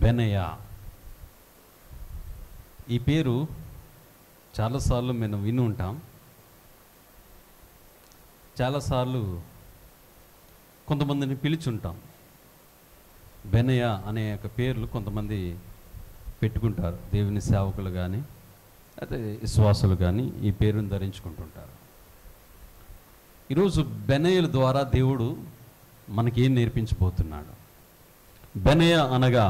బెనయ ఈ పేరు చాలాసార్లు మేము విని ఉంటాం చాలాసార్లు కొంతమందిని పిలిచుంటాం బెనయ అనే యొక్క పేర్లు కొంతమంది పెట్టుకుంటారు దేవుని సేవకులు కానీ అయితే విశ్వాసులు కానీ ఈ పేరును ధరించుకుంటుంటారు ఈరోజు బెనయల ద్వారా దేవుడు మనకి ఏం నేర్పించబోతున్నాడు బెనయ అనగా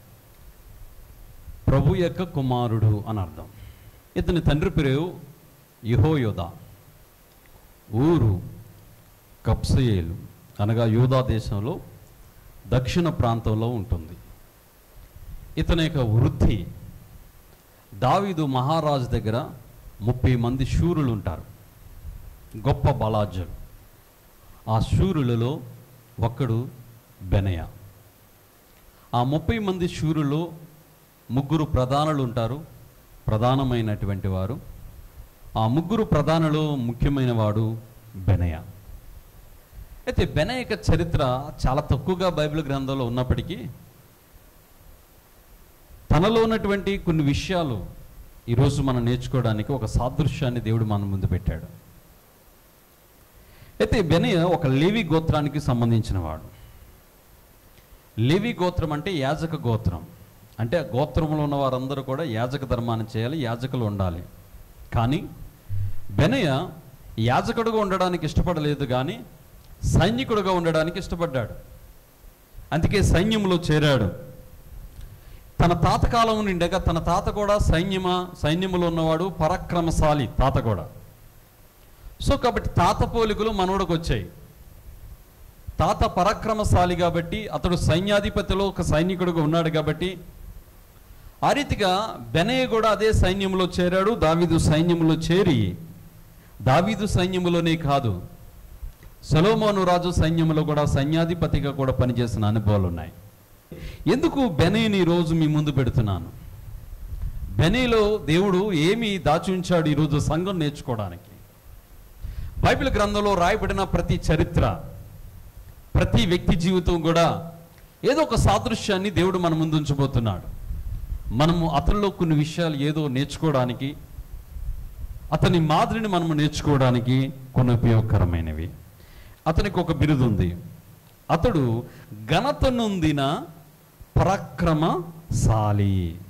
ప్రభు యొక్క కుమారుడు అని అర్థం ఇతని తండ్రి పేరు యహోయోధ ఊరు కప్సయేలు అనగా యూదా దేశంలో దక్షిణ ప్రాంతంలో ఉంటుంది ఇతని యొక్క వృత్తి దావీదు మహారాజు దగ్గర ముప్పై మంది శూరులు ఉంటారు గొప్ప బలాజులు ఆ శూరులలో ఒక్కడు బెనయ ఆ ముప్పై మంది శూరులో ముగ్గురు ప్రధానులు ఉంటారు ప్రధానమైనటువంటి వారు ఆ ముగ్గురు ప్రధానులు ముఖ్యమైన వాడు బెనయ అయితే బెనయ యొక్క చరిత్ర చాలా తక్కువగా బైబిల్ గ్రంథంలో ఉన్నప్పటికీ తనలో ఉన్నటువంటి కొన్ని విషయాలు ఈరోజు మనం నేర్చుకోవడానికి ఒక సాదృశ్యాన్ని దేవుడు మన ముందు పెట్టాడు అయితే బెనయ ఒక లేవి గోత్రానికి సంబంధించిన వాడు లేవి గోత్రం అంటే యాజక గోత్రం అంటే ఆ గోత్రంలో ఉన్న వారందరూ కూడా యాజక ధర్మాన్ని చేయాలి యాజకులు ఉండాలి కానీ బెనయ యాజకుడుగా ఉండడానికి ఇష్టపడలేదు కానీ సైనికుడుగా ఉండడానికి ఇష్టపడ్డాడు అందుకే సైన్యంలో చేరాడు తన తాత కాలం నిండగా తన తాత కూడా సైన్యమ సైన్యములో ఉన్నవాడు పరాక్రమశాలి తాత కూడా సో కాబట్టి తాత పోలికలు మనవడికి వచ్చాయి తాత పరాక్రమశాలి కాబట్టి అతడు సైన్యాధిపతిలో ఒక సైనికుడుగా ఉన్నాడు కాబట్టి ఆ రీతిగా బెనయ్య కూడా అదే సైన్యంలో చేరాడు దావీదు సైన్యంలో చేరి దావీదు సైన్యములోనే కాదు సొలోమోను రాజు సైన్యంలో కూడా సైన్యాధిపతిగా కూడా పనిచేసిన అనుభవాలు ఉన్నాయి ఎందుకు బెనయ్యని ఈరోజు మీ ముందు పెడుతున్నాను బెనయ్యలో దేవుడు ఏమి దాచి ఉంచాడు ఈరోజు సంఘం నేర్చుకోవడానికి బైబిల్ గ్రంథంలో రాయబడిన ప్రతి చరిత్ర ప్రతి వ్యక్తి జీవితం కూడా ఏదో ఒక సాదృశ్యాన్ని దేవుడు మన ముందు ఉంచబోతున్నాడు మనము అతనిలో కొన్ని విషయాలు ఏదో నేర్చుకోవడానికి అతని మాదిరిని మనము నేర్చుకోవడానికి కొన్ని ఉపయోగకరమైనవి అతనికి ఒక బిరుదు ఉంది అతడు ఘనత నొందిన పరాక్రమశాలి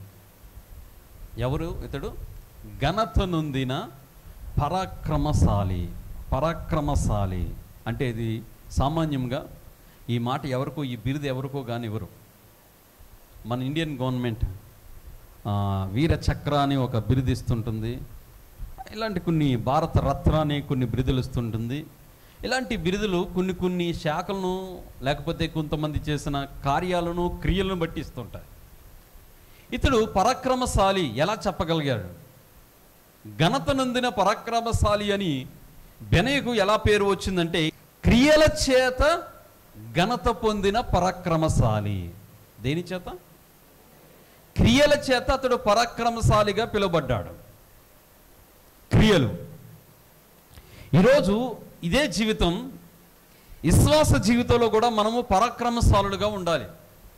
ఎవరు ఇతడు ఘనత నొందిన పరాక్రమశాలి పరాక్రమశాలి అంటే ఇది సామాన్యంగా ఈ మాట ఎవరికో ఈ బిరుదు ఎవరికో కానీ ఇవ్వరు మన ఇండియన్ గవర్నమెంట్ ఆ, వీర చక్ర అని ఒక బిరుదు ఇస్తుంటుంది ఇలాంటి కొన్ని భారత రత్న అని కొన్ని బిరుదులు ఇస్తుంటుంది ఇలాంటి బిరుదులు కొన్ని కొన్ని శాఖలను లేకపోతే కొంతమంది చేసిన కార్యాలను క్రియలను బట్టి ఇస్తుంటాయి ఇతడు పరాక్రమశాలి ఎలా చెప్పగలిగాడు ఘనత నొందిన పరాక్రమశాలి అని బెనయకు ఎలా పేరు వచ్చిందంటే క్రియల చేత ఘనత పొందిన పరాక్రమశాలి దేని చేత క్రియల చేత అతడు పరాక్రమశాలిగా పిలువబడ్డాడు క్రియలు ఈరోజు ఇదే జీవితం విశ్వాస జీవితంలో కూడా మనము పరాక్రమశాలులుగా ఉండాలి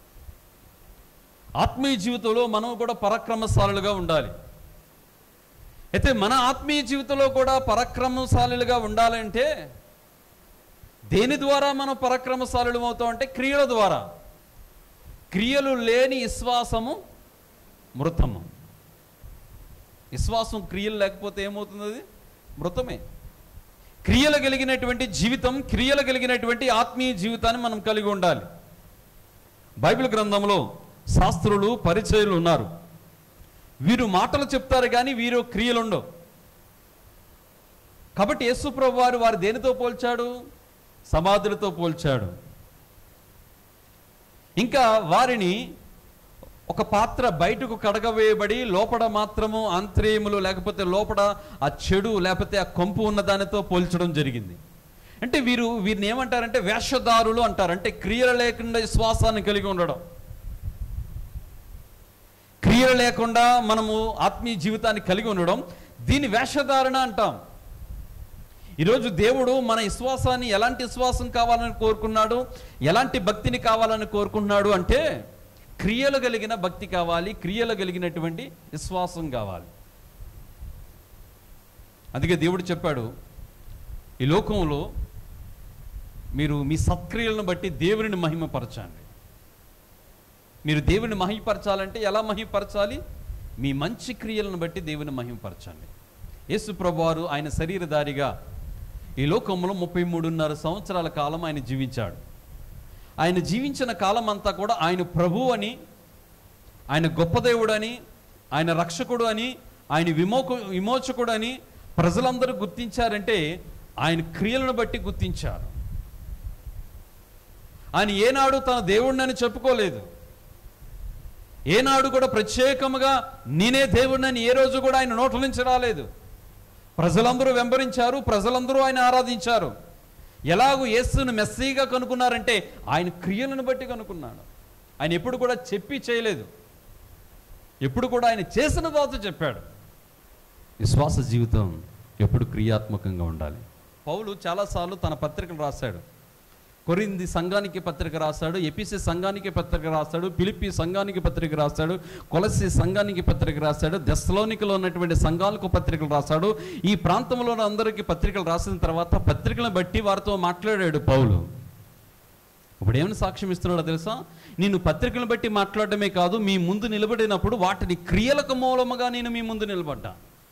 ఆత్మీయ జీవితంలో మనం కూడా పరాక్రమశాలులుగా ఉండాలి అయితే మన ఆత్మీయ జీవితంలో కూడా పరాక్రమశాలులుగా ఉండాలంటే దేని ద్వారా మనం పరాక్రమశాలులు అవుతాం అంటే క్రియల ద్వారా క్రియలు లేని విశ్వాసము మృతము విశ్వాసం క్రియలు లేకపోతే ఏమవుతుంది అది మృతమే క్రియలు కలిగినటువంటి జీవితం క్రియలు కలిగినటువంటి ఆత్మీయ జీవితాన్ని మనం కలిగి ఉండాలి బైబిల్ గ్రంథంలో శాస్త్రులు పరిచయులు ఉన్నారు వీరు మాటలు చెప్తారు కానీ వీరు క్రియలు ఉండవు కాబట్టి యేసుప్రభు వారు వారు దేనితో పోల్చాడు సమాధులతో పోల్చాడు ఇంకా వారిని ఒక పాత్ర బయటకు కడగవేయబడి లోపల మాత్రము ఆంతర్యములు లేకపోతే లోపల ఆ చెడు లేకపోతే ఆ కొంపు ఉన్న దానితో పోల్చడం జరిగింది అంటే వీరు వీరిని ఏమంటారంటే వేషధారులు అంటారు అంటే క్రియలు లేకుండా విశ్వాసాన్ని కలిగి ఉండడం క్రియలు లేకుండా మనము ఆత్మీయ జీవితాన్ని కలిగి ఉండడం దీని వేషధారణ అంటాం ఈరోజు దేవుడు మన విశ్వాసాన్ని ఎలాంటి విశ్వాసం కావాలని కోరుకున్నాడు ఎలాంటి భక్తిని కావాలని కోరుకుంటున్నాడు అంటే క్రియలు కలిగిన భక్తి కావాలి క్రియలు కలిగినటువంటి విశ్వాసం కావాలి అందుకే దేవుడు చెప్పాడు ఈ లోకంలో మీరు మీ సత్క్రియలను బట్టి దేవుని మహిమపరచండి మీరు దేవుని మహిమపరచాలంటే ఎలా మహిమపరచాలి మీ మంచి క్రియలను బట్టి దేవుని మహిమపరచండి యేసు ప్రభువారు ఆయన శరీరధారిగా ఈ లోకంలో ముప్పై మూడున్నర సంవత్సరాల కాలం ఆయన జీవించాడు ఆయన జీవించిన కాలం అంతా కూడా ఆయన ప్రభు అని ఆయన గొప్ప దేవుడు అని ఆయన రక్షకుడు అని ఆయన విమోకు విమోచకుడు అని ప్రజలందరూ గుర్తించారంటే ఆయన క్రియలను బట్టి గుర్తించారు ఆయన ఏనాడు తన దేవుడినని చెప్పుకోలేదు ఏనాడు కూడా ప్రత్యేకముగా నేనే దేవుడినని ఏ రోజు కూడా ఆయన నోట్ల నుంచి రాలేదు ప్రజలందరూ వెంబడించారు ప్రజలందరూ ఆయన ఆరాధించారు ఎలాగూ యేసును మెస్సీగా కనుక్కున్నారంటే ఆయన క్రియలను బట్టి కనుక్కున్నాడు ఆయన ఎప్పుడు కూడా చెప్పి చేయలేదు ఎప్పుడు కూడా ఆయన చేసిన తర్వాత చెప్పాడు విశ్వాస జీవితం ఎప్పుడు క్రియాత్మకంగా ఉండాలి పౌలు చాలాసార్లు తన పత్రికలు రాశాడు కొరింది సంఘానికి పత్రిక రాశాడు ఎపిసి సంఘానికి పత్రిక రాశాడు పిలిపి సంఘానికి పత్రిక రాశాడు కొలసి సంఘానికి పత్రిక రాశాడు దశలోనికలో ఉన్నటువంటి సంఘాలకు పత్రికలు రాశాడు ఈ ప్రాంతంలో ఉన్న అందరికీ పత్రికలు రాసిన తర్వాత పత్రికలను బట్టి వారితో మాట్లాడాడు పౌలు ఇప్పుడు ఏమైనా సాక్ష్యం ఇస్తున్నాడో తెలుసా నేను పత్రికలను బట్టి మాట్లాడటమే కాదు మీ ముందు నిలబడినప్పుడు వాటిని క్రియలకు మూలముగా నేను మీ ముందు నిలబడ్డా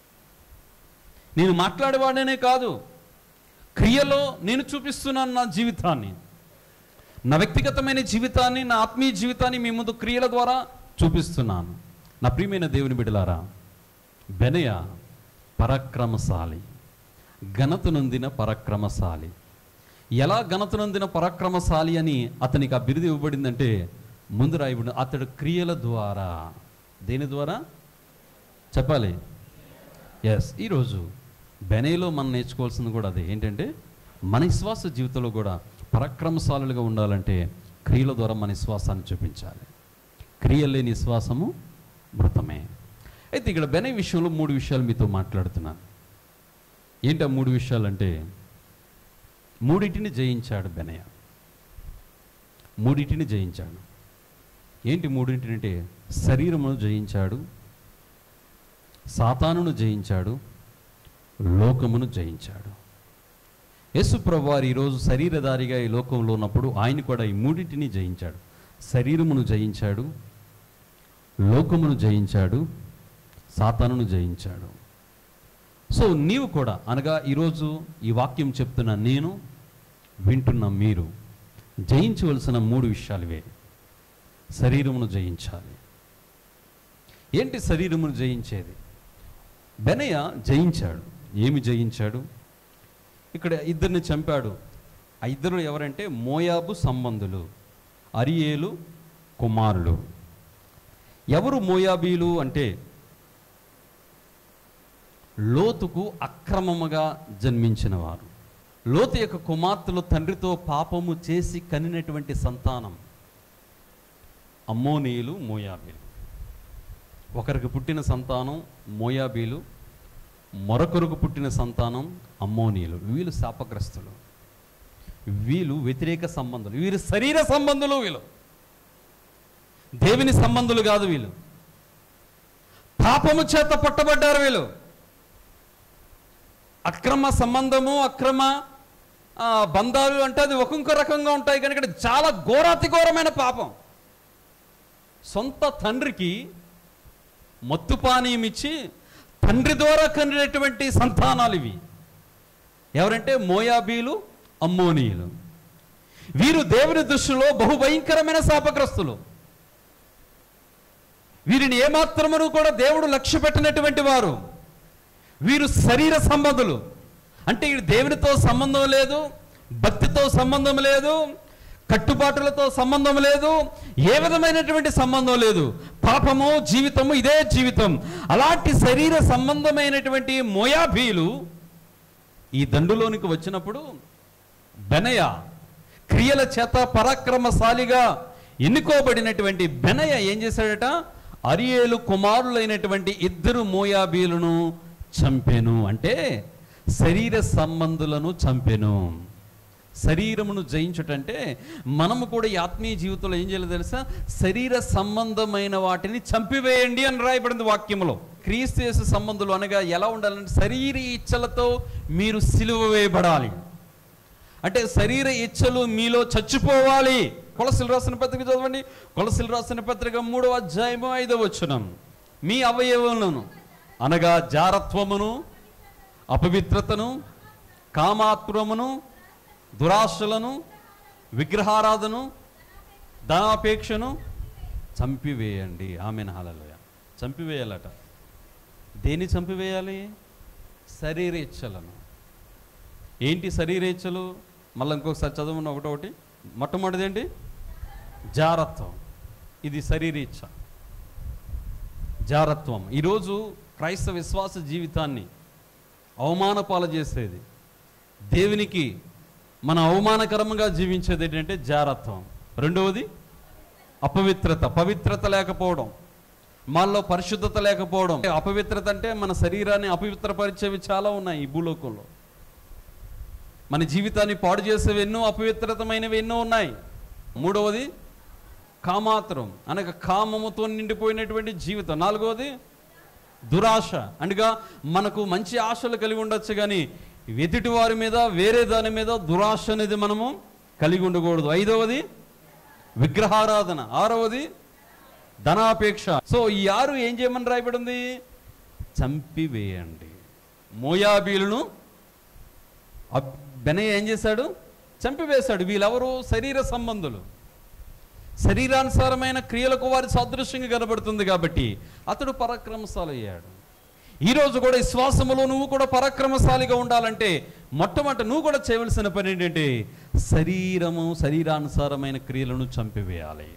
నేను మాట్లాడేవాడనే కాదు క్రియలో నేను చూపిస్తున్నాను నా జీవితాన్ని నా వ్యక్తిగతమైన జీవితాన్ని నా ఆత్మీయ జీవితాన్ని మీ ముందు క్రియల ద్వారా చూపిస్తున్నాను నా ప్రియమైన దేవుని బిడ్డలారా బెనయ పరాక్రమశాలి ఘనత నొందిన పరాక్రమశాలి ఎలా ఘనత నొందిన పరాక్రమశాలి అని అతనికి ఆ బిరుదు ఇవ్వబడిందంటే ముందు రాయబడి అతడు క్రియల ద్వారా దేని ద్వారా చెప్పాలి ఎస్ ఈరోజు బెనేలో మనం నేర్చుకోవాల్సింది కూడా అదే ఏంటంటే మన విశ్వాస జీవితంలో కూడా పరాక్రమశాలులుగా ఉండాలంటే క్రియల ద్వారా మన విశ్వాసాన్ని చూపించాలి క్రియ లేని విశ్వాసము మృతమే అయితే ఇక్కడ బెనే విషయంలో మూడు విషయాలు మీతో మాట్లాడుతున్నాను ఏంటి ఆ మూడు విషయాలు అంటే మూడింటిని జయించాడు బెనయ మూడింటిని జయించాడు ఏంటి మూడింటిని అంటే శరీరమును జయించాడు సాతానును జయించాడు లోకమును జయించాడు యేసు ప్రభువారు ఈరోజు శరీరధారిగా ఈ లోకంలో ఉన్నప్పుడు ఆయన కూడా ఈ మూడింటిని జయించాడు శరీరమును జయించాడు లోకమును జయించాడు సాతానును జయించాడు సో నీవు కూడా అనగా ఈరోజు ఈ వాక్యం చెప్తున్న నేను వింటున్న మీరు జయించవలసిన మూడు విషయాలు ఇవే శరీరమును జయించాలి ఏంటి శరీరమును జయించేది బెనయ జయించాడు ఏమి జయించాడు ఇక్కడ ఇద్దరిని చంపాడు ఆ ఇద్దరు ఎవరంటే మోయాబు సంబంధులు అరియేలు కుమారులు ఎవరు మోయాబీలు అంటే లోతుకు అక్రమముగా జన్మించిన వారు లోతు యొక్క కుమార్తెలు తండ్రితో పాపము చేసి కనినటువంటి సంతానం అమ్మోనీయులు మోయాబీలు ఒకరికి పుట్టిన సంతానం మోయాబీలు మరొకరికి పుట్టిన సంతానం అమ్మోనీయులు వీళ్ళు శాపగ్రస్తులు వీళ్ళు వ్యతిరేక సంబంధులు వీరు శరీర సంబంధులు వీళ్ళు దేవుని సంబంధులు కాదు వీళ్ళు పాపము చేత పట్టబడ్డారు వీళ్ళు అక్రమ సంబంధము అక్రమ ఆ, బంధాలు అంటే అది ఒక్కొక్క రకంగా ఉంటాయి కానీ ఇక్కడ చాలా ఘోరాతి ఘోరమైన పాపం సొంత తండ్రికి మత్తు పానీయం ఇచ్చి తండ్రి ద్వారా కనినటువంటి సంతానాలు ఇవి ఎవరంటే మోయాబీలు అమ్మోనీయులు వీరు దేవుని దృష్టిలో బహుభయంకరమైన శాపగ్రస్తులు వీరిని ఏమాత్రమును కూడా దేవుడు లక్ష్య పెట్టినటువంటి వారు వీరు శరీర సంబంధులు అంటే ఇది దేవునితో సంబంధం లేదు భక్తితో సంబంధం లేదు కట్టుబాటులతో సంబంధం లేదు ఏ విధమైనటువంటి సంబంధం లేదు పాపము జీవితము ఇదే జీవితం అలాంటి శరీర సంబంధమైనటువంటి మోయాబీలు ఈ దండులోనికి వచ్చినప్పుడు బెనయ క్రియల చేత పరాక్రమశాలిగా ఎన్నుకోబడినటువంటి బెనయ ఏం చేశాడట అరియేలు కుమారులైనటువంటి ఇద్దరు మోయాబీలను చంపెను అంటే శరీర సంబంధులను చంపెను శరీరమును జయించుటంటే మనము కూడా ఈ ఆత్మీయ జీవితంలో ఏం చేయాలో తెలుసా శరీర సంబంధమైన వాటిని చంపివేయండి అని రాయబడింది వాక్యములో క్రీస్తు యేసు సంబంధులు అనగా ఎలా ఉండాలంటే శరీర ఇచ్చలతో మీరు సిలువ వేయబడాలి అంటే శరీర ఇచ్చలు మీలో చచ్చిపోవాలి కొలసిలు రాసిన పత్రిక చదవండి కొలసిలు రాసిన పత్రిక మూడవ అధ్యాయము ఐదవ వచనం మీ అవయవములను అనగా జారత్వమును అపవిత్రతను కామాత్రమును దురాశలను విగ్రహారాధను ధనాపేక్షను చంపివేయండి ఆమె హలలోయ చంపివేయాలట దేన్ని చంపివేయాలి శరీర ఇచ్చలను ఏంటి శరీరేచ్ఛలు మళ్ళీ ఇంకొకసారి చదవమన్న ఒకటొకటి మొట్టమొదటిది ఏంటి జారత్వం ఇది శరీరేచ్ఛ జారత్వం ఈరోజు క్రైస్తవ విశ్వాస జీవితాన్ని అవమానపాల చేసేది దేవునికి మన అవమానకరంగా జీవించేది ఏంటంటే జారత్వం రెండవది అపవిత్రత పవిత్రత లేకపోవడం మనలో పరిశుద్ధత లేకపోవడం అపవిత్రత అంటే మన శరీరాన్ని అపవిత్రపరిచేవి చాలా ఉన్నాయి ఈ భూలోకంలో మన జీవితాన్ని పాడు చేసేవి ఎన్నో అపవిత్రతమైనవి ఎన్నో ఉన్నాయి మూడవది కామాత్రం అనగా కామముతో నిండిపోయినటువంటి జీవితం నాలుగవది దురాశ అనగా మనకు మంచి ఆశలు కలిగి ఉండొచ్చు కానీ ఎదుటి వారి మీద వేరే దాని మీద దురాశ అనేది మనము కలిగి ఉండకూడదు ఐదవది విగ్రహారాధన ఆరవది ధనాపేక్ష సో ఈ ఆరు ఏం చేయమని రాయబడింది చంపివేయండి మోయాబీలను అబ్- బెనయ్య ఏం చేశాడు చంపివేశాడు వీళ్ళెవరు శరీర సంబంధులు శరీరానుసారమైన క్రియలకు వారి సాదృశ్యంగా కనబడుతుంది కాబట్టి అతడు పరాక్రమశాలి అయ్యాడు ఈరోజు కూడా విశ్వాసములో నువ్వు కూడా పరాక్రమశాలిగా ఉండాలంటే మొట్టమొదట నువ్వు కూడా చేయవలసిన పని ఏంటంటే శరీరము శరీరానుసారమైన క్రియలను చంపివేయాలి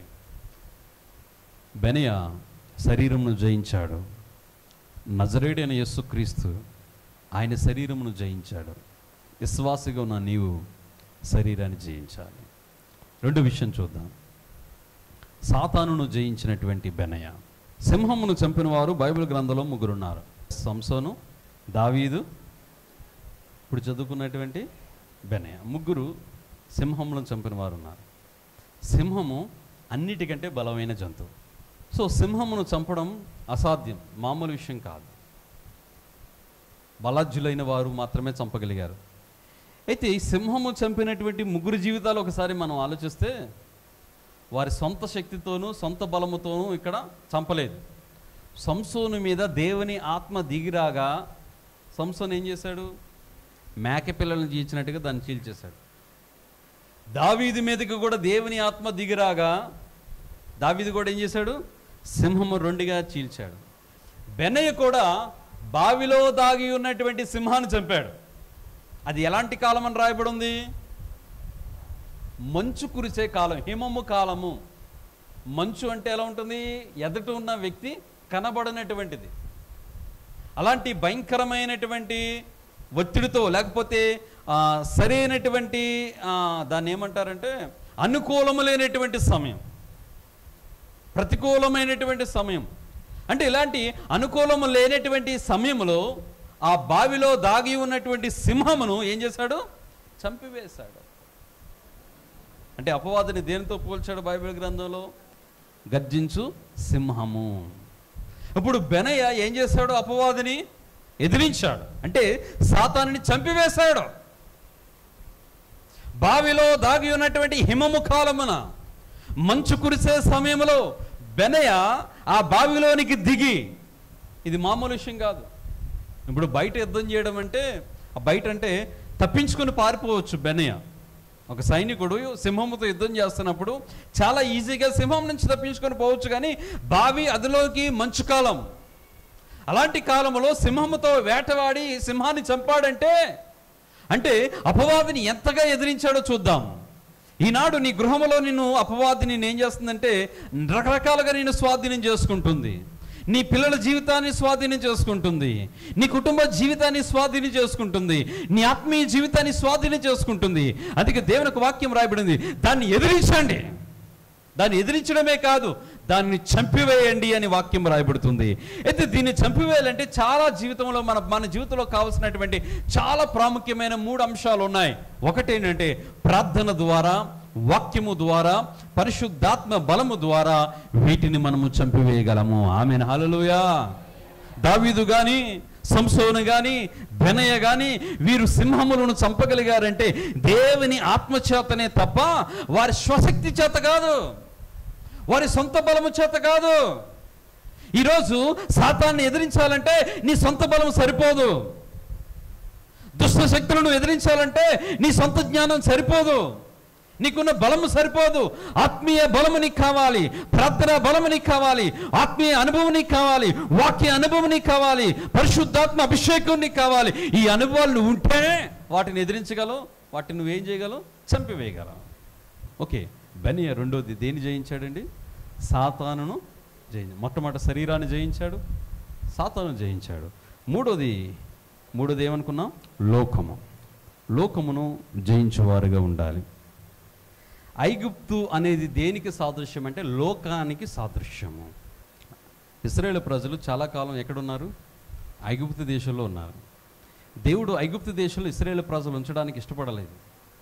బెనయ శరీరమును జయించాడు నజరేడైన యేసుక్రీస్తు ఆయన శరీరమును జయించాడు విశ్వాసిగా ఉన్న నీవు శరీరాన్ని జయించాలి రెండు విషయం చూద్దాం సాతానును జయించినటువంటి బెనయ సింహమును చంపిన వారు బైబిల్ గ్రంథంలో ముగ్గురున్నారు సంసోను దావీదు ఇప్పుడు చదువుకున్నటువంటి బెనయ ముగ్గురు సింహములను చంపిన వారు ఉన్నారు సింహము అన్నిటికంటే బలమైన జంతువు సో సింహమును చంపడం అసాధ్యం మామూలు విషయం కాదు బలాజ్యులైన వారు మాత్రమే చంపగలిగారు అయితే ఈ సింహము చంపినటువంటి ముగ్గురు జీవితాలు ఒకసారి మనం ఆలోచిస్తే వారి సొంత శక్తితోనూ సొంత బలముతోనూ ఇక్కడ చంపలేదు సంసోను మీద దేవుని ఆత్మ దిగిరాగా సంసోన్ ఏం చేశాడు మేక పిల్లల్ని జీల్చినట్టుగా దాన్ని చీల్చేశాడు దావీది మీదకి కూడా దేవుని ఆత్మ దిగిరాగా దావీది కూడా ఏం చేశాడు సింహము రెండుగా చీల్చాడు బెన్నయ్య కూడా బావిలో దాగి ఉన్నటువంటి సింహాన్ని చంపాడు అది ఎలాంటి కాలం అని రాయబడి ఉంది మంచు కురిసే కాలం హిమము కాలము మంచు అంటే ఎలా ఉంటుంది ఎదుట ఉన్న వ్యక్తి కనబడనటువంటిది అలాంటి భయంకరమైనటువంటి ఒత్తిడితో లేకపోతే ఆ, సరైనటువంటి ఆ, దాన్ని ఏమంటారంటే అనుకూలము లేనటువంటి సమయం ప్రతికూలమైనటువంటి సమయం అంటే ఇలాంటి అనుకూలము లేనటువంటి సమయంలో ఆ బావిలో దాగి ఉన్నటువంటి సింహమును ఏం చేశాడు చంపివేశాడు అంటే అపవాదిని దేనితో పోల్చాడు బైబిల్ గ్రంథంలో గర్జించు సింహము ఇప్పుడు బెనయ్య ఏం చేశాడు అపవాదిని ఎదిరించాడు అంటే సాతానుని చంపివేశాడు బావిలో దాగి ఉన్నటువంటి హిమము కాలమున మంచు కురిసే సమయంలో బెనయ ఆ బావిలోనికి దిగి ఇది మామూలు విషయం కాదు ఇప్పుడు బయట యుద్ధం చేయడం అంటే ఆ బయట అంటే తప్పించుకొని పారిపోవచ్చు బెనయ ఒక సైనికుడు సింహముతో యుద్ధం చేస్తున్నప్పుడు చాలా ఈజీగా సింహం నుంచి తప్పించుకొని పోవచ్చు కానీ బావి అదిలోకి మంచు కాలం అలాంటి కాలంలో సింహముతో వేటవాడి సింహాన్ని చంపాడంటే అంటే అపవాదిని ఎంతగా ఎదిరించాడో చూద్దాం ఈనాడు నీ గృహములో నిన్ను అపవాదిని ఏం చేస్తుందంటే రకరకాలుగా నేను స్వాధీనం చేసుకుంటుంది నీ పిల్లల జీవితాన్ని స్వాధీనం చేసుకుంటుంది నీ కుటుంబ జీవితాన్ని స్వాధీనం చేసుకుంటుంది నీ ఆత్మీయ జీవితాన్ని స్వాధీనం చేసుకుంటుంది అందుకే దేవునికి వాక్యం రాయబడింది దాన్ని ఎదిరించండి దాన్ని ఎదిరించడమే కాదు దాన్ని చంపివేయండి అని వాక్యం రాయబడుతుంది అయితే దీన్ని చంపివేయాలంటే చాలా జీవితంలో మన మన జీవితంలో కావాల్సినటువంటి చాలా ప్రాముఖ్యమైన మూడు అంశాలు ఉన్నాయి ఒకటి ఏంటంటే ప్రార్థన ద్వారా వాక్యము ద్వారా పరిశుద్ధాత్మ బలము ద్వారా వీటిని మనము చంపివేయగలము ఆమె హల్లెలూయా దావీదు గాని సంసోను గాని బెనయ గాని వీరు సింహములను చంపగలిగారంటే దేవుని ఆత్మచేతనే తప్ప వారి స్వశక్తి చేత కాదు వారి సొంత బలము చేత కాదు ఈరోజు సాతాన్ని ఎదిరించాలంటే నీ సొంత బలం సరిపోదు దుష్ట శక్తులను ఎదిరించాలంటే నీ సొంత జ్ఞానం సరిపోదు నీకున్న బలము సరిపోదు ఆత్మీయ బలము నీకు కావాలి ప్రార్థన బలము నీకు కావాలి ఆత్మీయ అనుభవం నీకు కావాలి వాక్య అనుభవం నీకు కావాలి పరిశుద్ధాత్మ అభిషేకం నీకు కావాలి ఈ అనుభవాలు నువ్వు ఉంటే వాటిని ఎదిరించగలవు వాటిని నువ్వేం చేయగలవు చంపివేయగలవు ఓకే బెనియ రెండోది దేన్ని జయించాడండి సాతానును జయించ మొట్టమొదటి శరీరాన్ని జయించాడు సాతాను జయించాడు మూడోది మూడోది ఏమనుకున్నాం లోకము లోకమును జయించేవారుగా ఉండాలి ఐగుప్తు అనేది దేనికి సాదృశ్యం అంటే లోకానికి సాదృశ్యము ఇస్రాయేల్ ప్రజలు చాలా కాలం ఎక్కడున్నారు ఐగుప్తు దేశంలో ఉన్నారు దేవుడు ఐగుప్తు దేశంలో ఇస్రాయేల్ ప్రజలు ఉంచడానికి ఇష్టపడలేదు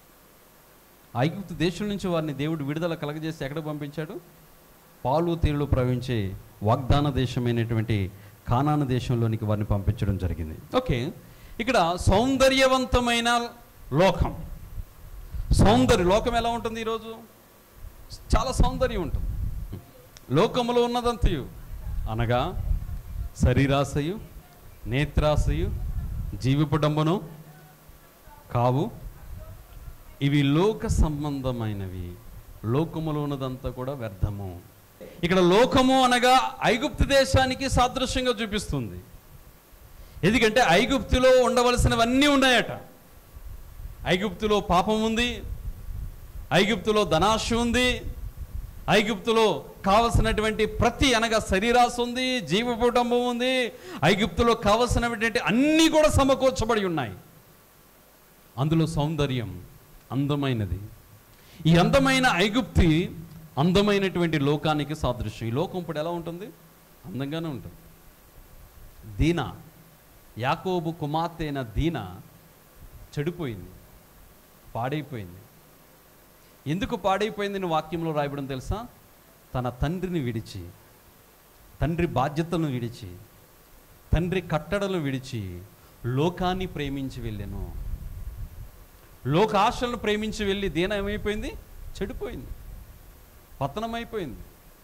ఐగుప్తు దేశం నుంచి వారిని దేవుడు విడుదల కలగజేసి ఎక్కడ పంపించాడు పాలు తీరులు ప్రవహించే వాగ్దాన దేశమైనటువంటి కానాన దేశంలోనికి వారిని పంపించడం జరిగింది ఓకే ఇక్కడ సౌందర్యవంతమైన లోకం సౌందర్య లోకం ఎలా ఉంటుంది ఈరోజు చాలా సౌందర్యం ఉంటుంది లోకములో ఉన్నదంతయు అనగా శరీరాశయు నేత్రాశయు జీవిపడంబను కావు ఇవి లోక సంబంధమైనవి లోకములో ఉన్నదంతా కూడా వ్యర్థము ఇక్కడ లోకము అనగా ఐగుప్తు దేశానికి సాదృశ్యంగా చూపిస్తుంది ఎందుకంటే ఐగుప్తులో ఉండవలసినవన్నీ ఉన్నాయట ఐగుప్తులో పాపం ఉంది ఐగుప్తులో ధనాశ ఉంది ఐగుప్తులో కావలసినటువంటి ప్రతి అనగా శరీరాశ ఉంది జీవకుటుంబం ఉంది ఐగుప్తులో కావలసినటువంటి అన్నీ కూడా సమకూర్చబడి ఉన్నాయి అందులో సౌందర్యం అందమైనది ఈ అందమైన ఐగుప్తి అందమైనటువంటి లోకానికి సాదృశ్యం ఈ లోకం ఇప్పుడు ఎలా ఉంటుంది అందంగానే ఉంటుంది దీన యాకోబు కుమార్తె అయిన దీన చెడిపోయింది పాడైపోయింది ఎందుకు పాడైపోయిందని వాక్యంలో రాయబడం తెలుసా తన తండ్రిని విడిచి తండ్రి బాధ్యతలను విడిచి తండ్రి కట్టడలు విడిచి లోకాన్ని ప్రేమించి వెళ్ళాను లోక ఆశలను ప్రేమించి వెళ్ళి దీన ఏమైపోయింది చెడిపోయింది పతనమైపోయింది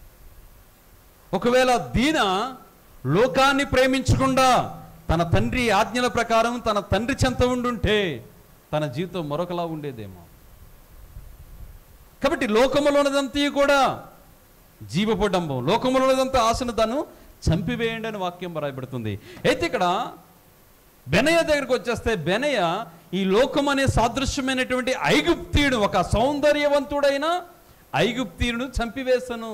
ఒకవేళ దీన లోకాన్ని ప్రేమించకుండా తన తండ్రి ఆజ్ఞల ప్రకారం తన తండ్రి చెంత ఉండుంటే తన జీవితం మరొకలా ఉండేదేమో కాబట్టి లోకములోనదంతా కూడా జీవపడంబం లోకములోనదంతా ఆశను తను చంపివేయండి అని వాక్యం రాయబడుతుంది అయితే ఇక్కడ బెనయ దగ్గరికి వచ్చేస్తే బెనయ ఈ లోకం అనే సాదృశ్యమైనటువంటి ఐగుప్తీయుడు ఒక సౌందర్యవంతుడైన ఐగుప్తీయుడు చంపివేసను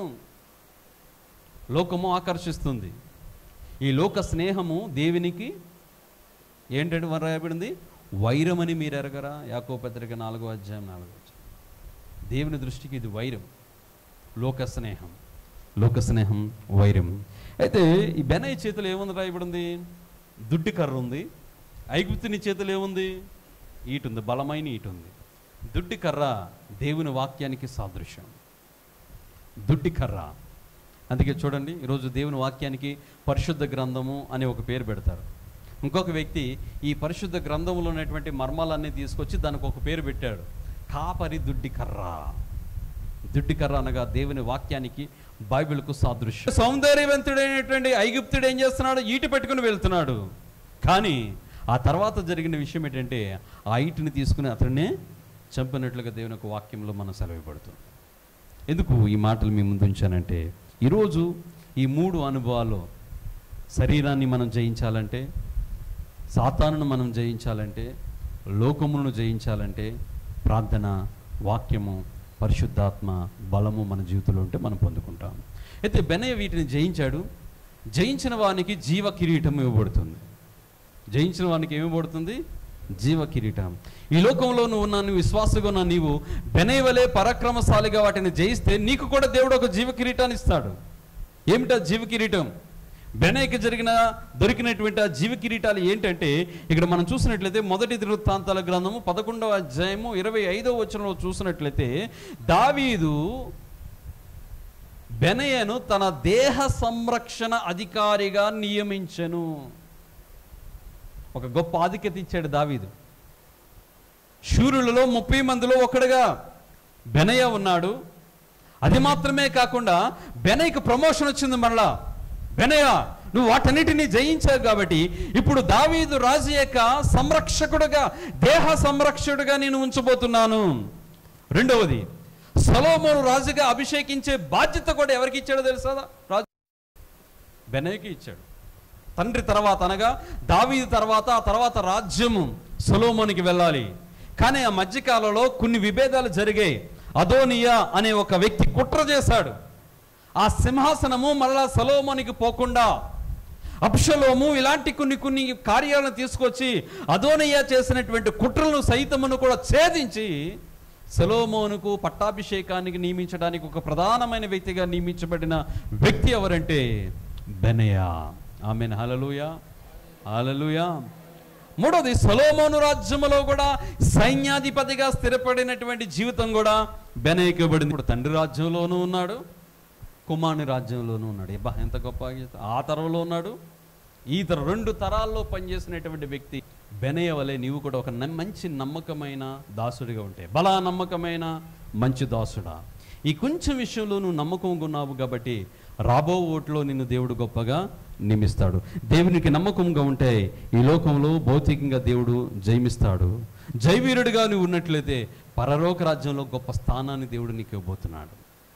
లోకము ఆకర్షిస్తుంది ఈ లోక స్నేహము దేవునికి ఏంటంటే మరి రాయబడింది వైరమని మీరు ఎరగరా యాకో పత్రిక నాలుగో అధ్యాయం నాలుగో అధ్యాయం దేవుని దృష్టికి ఇది వైరం లోక స్నేహం లోక స్నేహం వైరం అయితే ఈ బెనయ్య చేతిలో ఏముంది రాయబడింది దుడ్డి కర్ర ఉంది ఐగుప్తుని చేతిలో ఏముంది ఈటుంది బలమైన ఈటుంది దుడ్డి కర్ర దేవుని వాక్యానికి సాదృశ్యం దుడ్డి కర్ర అందుకే చూడండి ఈరోజు దేవుని వాక్యానికి పరిశుద్ధ గ్రంథము అనే ఒక పేరు పెడతారు ఇంకొక వ్యక్తి ఈ పరిశుద్ధ గ్రంథంలో ఉన్నటువంటి మర్మాలన్నీ తీసుకొచ్చి దానికి ఒక పేరు పెట్టాడు కాపరి దుడ్డి కర్ర దుడ్డి కర్ర అనగా దేవుని వాక్యానికి బైబిల్కు సాదృశ్యం సౌందర్యవంతుడైనటువంటి ఐగుప్తుడు ఏం చేస్తున్నాడు ఈటి పెట్టుకుని వెళ్తున్నాడు కానీ ఆ తర్వాత జరిగిన విషయం ఏంటంటే ఆ ఈటిని తీసుకుని అతన్నే చంపినట్లుగా దేవుని యొక్క వాక్యంలో మనం సెలవుపడుతుంది ఎందుకు ఈ మాటలు మీ ముందు ఉంచానంటే ఈరోజు ఈ మూడు అనుభవాలు శరీరాన్ని మనం జయించాలంటే సాతానును మనం జయించాలంటే లోకములను జయించాలంటే ప్రార్థన వాక్యము పరిశుద్ధాత్మ బలము మన జీవితంలో ఉంటే మనం పొందుకుంటాం అయితే బెనయ్య వీటిని జయించాడు జయించిన వానికి జీవ కిరీటం ఇవ్వబడుతుంది జయించిన వానికి ఏమి పడుతుంది జీవ కిరీటం ఈ లోకంలో నువ్వు నన్ను విశ్వాసగా ఉన్న నీవు బెనై వలె పరాక్రమశాలిగా వాటిని జయిస్తే నీకు కూడా దేవుడు ఒక జీవ కిరీటాన్ని ఇస్తాడు ఏమిటా జీవ కిరీటం బెనైకి జరిగిన దొరికినటువంటి ఆ జీవ కిరీటాలు ఏంటంటే ఇక్కడ మనం చూసినట్లయితే మొదటి వృత్తాంతాల గ్రంథము పదకొండవ అధ్యాయము ఇరవై ఐదవ వచనంలో చూసినట్లయితే దావీదు బెనయను తన దేహ సంరక్షణ అధికారిగా నియమించెను ఒక గొప్ప ఆధిక్యత ఇచ్చాడు దావీదు శూరులలో ముప్పై మందిలో ఒకడుగా బెనయ ఉన్నాడు అది మాత్రమే కాకుండా బెనయ్కి ప్రమోషన్ వచ్చింది మరలా బెనయ నువ్వు వాటన్నిటిని జయించావు కాబట్టి ఇప్పుడు దావీదు రాజు యొక్క సంరక్షకుడుగా దేహ సంరక్షకుడుగా నేను ఉంచబోతున్నాను రెండవది సలోమోను రాజుగా అభిషేకించే బాధ్యత కూడా ఎవరికి ఇచ్చాడో తెలుసా రాజు బెనయ్కి ఇచ్చాడు తండ్రి తర్వాత అనగా దావీదు తర్వాత ఆ తర్వాత రాజ్యము సొలోమోనికి వెళ్ళాలి కానీ ఆ మధ్యకాలంలో కొన్ని విభేదాలు జరిగాయి అదోనియా అనే ఒక వ్యక్తి కుట్ర చేశాడు ఆ సింహాసనము మరలా సొలోమోనికి పోకుండా అప్షలోము ఇలాంటి కొన్ని కొన్ని కార్యాలను తీసుకొచ్చి అదోనియా చేసినటువంటి కుట్రలను సైతమును కూడా ఛేదించి సొలోమోనుకు పట్టాభిషేకానికి నియమించడానికి ఒక ప్రధానమైన వ్యక్తిగా నియమించబడిన వ్యక్తి ఎవరంటే బెనయా ఆమెన్ హలలుయా హలలుయా మూడోది సొలోమోను రాజ్యములో కూడా సైన్యాధిపతిగా స్థిరపడినటువంటి జీవితం కూడా బెనయకబడింది ఇప్పుడు తండ్రి రాజ్యంలోనూ ఉన్నాడు కుమారుని రాజ్యంలోనూ ఉన్నాడు ఎబ్బా ఎంత గొప్ప గీత. ఆ తరంలో ఉన్నాడు ఈ తర రెండు తరాల్లో పనిచేసినటువంటి వ్యక్తి బెనయ వలె నీవు కూడా ఒక న- మంచి నమ్మకమైన దాసుడిగా ఉంటే బలా నమ్మకమైన మంచి దాసుడా ఈ కొంచెం విషయంలో నువ్వు నమ్మకంగా ఉన్నావు కాబట్టి రాబో ఓట్లో నిన్ను దేవుడు గొప్పగా నియమిస్తాడు దేవునికి నమ్మకంగా ఉంటే ఈ లోకంలో భౌతికంగా దేవుడు జయమిస్తాడు జైవీరుడిగా నువ్వు ఉన్నట్లయితే పరలోక రాజ్యంలో గొప్ప స్థానాన్ని దేవుడు నీకు ఇవ్వబోతున్నాడు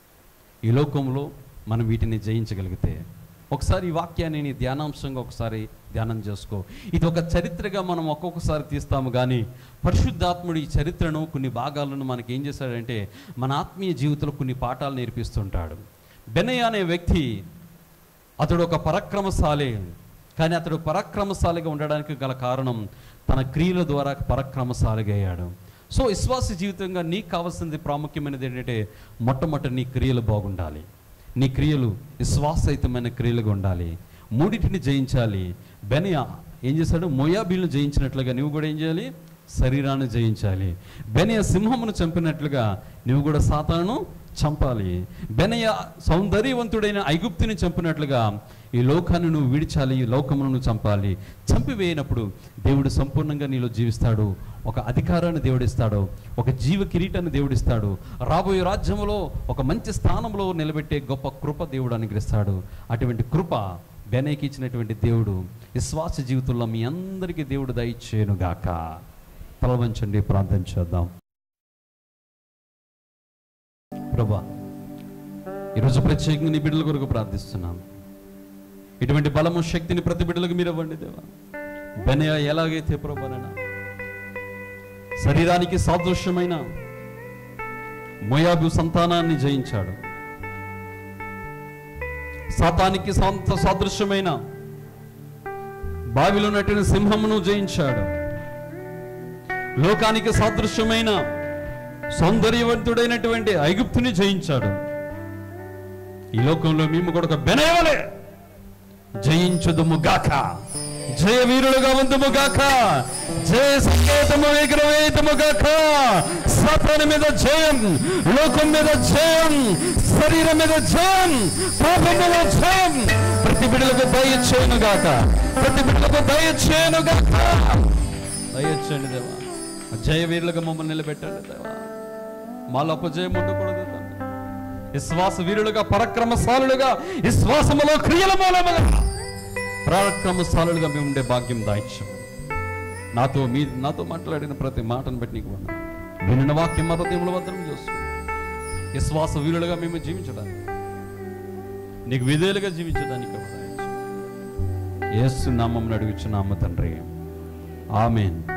ఈ లోకంలో మనం వీటిని జయించగలిగితే ఒకసారి ఈ వాక్యాన్ని నీ ధ్యానాంశంగా ఒకసారి ధ్యానం చేసుకో ఇది ఒక చరిత్రగా మనం ఒక్కొక్కసారి తీస్తాము కానీ పరిశుద్ధాత్ముడు ఈ చరిత్రను కొన్ని భాగాలను మనకి ఏం చేశాడంటే మన ఆత్మీయ జీవితంలో కొన్ని పాఠాలు నేర్పిస్తుంటాడు బెనయ్య అనే వ్యక్తి అతడు ఒక పరాక్రమశాలి కానీ అతడు పరాక్రమశాలిగా ఉండడానికి గల కారణం తన క్రియల ద్వారా పరాక్రమశాలిగా అయ్యాడు సో విశ్వాస జీవితంగా నీకు కావాల్సింది ప్రాముఖ్యమైనది ఏంటంటే మొట్టమొదటి నీ క్రియలు బాగుండాలి నీ క్రియలు విశ్వాసయుతమైన క్రియలుగా ఉండాలి మూడింటిని జయించాలి బెనయా ఏం చేశాడు మొయాబీలను జయించినట్లుగా నువ్వు కూడా ఏం చేయాలి శరీరాన్ని జయించాలి బెనయ సింహమును చంపినట్లుగా నువ్వు కూడా సాతాను చంపాలి బెనయ సౌందర్యవంతుడైన ఐగుప్తుని చంపినట్లుగా ఈ లోకాన్ని నువ్వు విడిచాలి ఈ లోకమును నువ్వు చంపాలి చంపివేయనప్పుడు దేవుడు సంపూర్ణంగా నీలో జీవిస్తాడు ఒక అధికారాన్ని దేవుడిస్తాడు ఒక జీవ కిరీటాన్ని దేవుడిస్తాడు రాబోయే రాజ్యంలో ఒక మంచి స్థానంలో నిలబెట్టే గొప్ప కృప దేవుడు అనుగ్రహిస్తాడు అటువంటి కృప బెనయ్కి ఇచ్చినటువంటి దేవుడు విశ్వాస జీవితంలో మీ అందరికీ దేవుడు దయచేయునుగాక తలవంచండి ప్రార్థన చేద్దాం ప్రభా ఈరోజు ప్రత్యేకంగా నీ బిడ్డల కొరకు ప్రార్థిస్తున్నాం ఇటువంటి బలము శక్తిని ప్రతి బిడ్డలకు మీరు ఇవ్వండి దేవా బెనయ ఎలాగైతే ప్రభానైనా శరీరానికి సాదృశ్యమైన మోయాబు సంతానాన్ని జయించాడు సాతానికి సంత సాదృశ్యమైన బావిలో నటిన సింహమును జయించాడు లోకానికి సాదృశ్యమైన సౌందర్యవంతుడైనటువంటి ఐగుప్తుని జయించాడు ఈ లోకంలో మేము కూడా ఒక బెనయవలే జయించుదుము గాక జయ వీరులుగా ఉందుము గాక జయ సంకేతము విగ్రహేతము గాక సాతాను మీద జయం లోకం మీద జయం శరీరం మీద జయం పాపం మీద జయం ప్రతి బిడ్డలకు దయచేయను గాక ప్రతి బిడ్డలకు దయచేయను గాక దయచేయండి దేవా జయ వీరులుగా మమ్మల్ని నిలబెట్టండి దేవా మాలో అపజయం ఉండకూడదు తండ్రి విశ్వాస వీరులుగా పరక్రమశాలులుగా విశ్వాసములో క్రియల మూలముగా పరాక్రమశాలులుగా మేము ఉండే భాగ్యం దాయిత్యం నాతో మీ నాతో మాట్లాడిన ప్రతి మాటను బట్టి నీకు వందనాలు. వినిన వాక్యం మా హృదయంలో భద్రం చేసుకో విశ్వాస వీరులుగా మేము జీవించడానికి నీకు విధేయులుగా జీవించడానికి కృప దయచేయండి. యేసు నామం అడుగుచున్నాము తండ్రి ఆమెన్